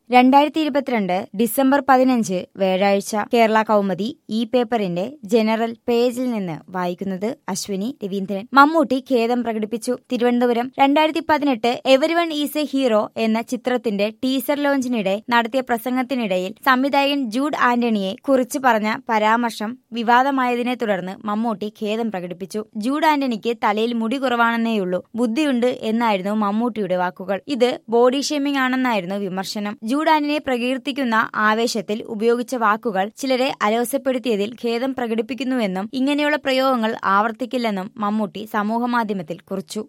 രണ്ടായിരത്തി ഇരുപത്തിരണ്ട് ഡിസംബർ പതിനഞ്ച് വ്യാഴാഴ്ച കേരള കൗമുദി ഈ പേപ്പറിന്റെ ജനറൽ പേജിൽ നിന്ന് വായിക്കുന്നത് അശ്വിനി രവീന്ദ്രൻ മമ്മൂട്ടി ഖേദം പ്രകടിപ്പിച്ചു തിരുവനന്തപുരം രണ്ടായിരത്തി പതിനെട്ട് everyone is a hero എന്ന ചിത്രത്തിന്റെ ടീസർ ലോഞ്ചിനിടെ നടത്തിയ പ്രസംഗത്തിനിടയിൽ സംവിധായകൻ ജൂഡ് ആന്റണിയെ കുറിച്ച് പറഞ്ഞ പരാമർശം വിവാദമായതിനെ തുടർന്ന് മമ്മൂട്ടി ഖേദം പ്രകടിപ്പിച്ചു ജൂഡ് ആന്റണിക്ക് തലയിൽ മുടി കുറവാണെന്നേയുള്ളൂ ബുദ്ധിയുണ്ട് എന്നായിരുന്നു മമ്മൂട്ടിയുടെ വാക്കുകൾ ഇത് ബോഡി ഷേമിംഗ് ആണെന്നായിരുന്നു വിമർശനം ജൂഡ് ആന്റണിയെ പ്രകീർത്തിക്കുന്ന ആവേശത്തിൽ ഉപയോഗിച്ച വാക്കുകൾ ചിലരെ അലോസപ്പെടുത്തിയതിൽ ഖേദം പ്രകടിപ്പിക്കുന്നുവെന്നും ഇങ്ങനെയുള്ള പ്രയോഗങ്ങൾ ആവർത്തിക്കില്ലെന്നും മമ്മൂട്ടി സമൂഹമാധ്യമത്തിൽ കുറിച്ചു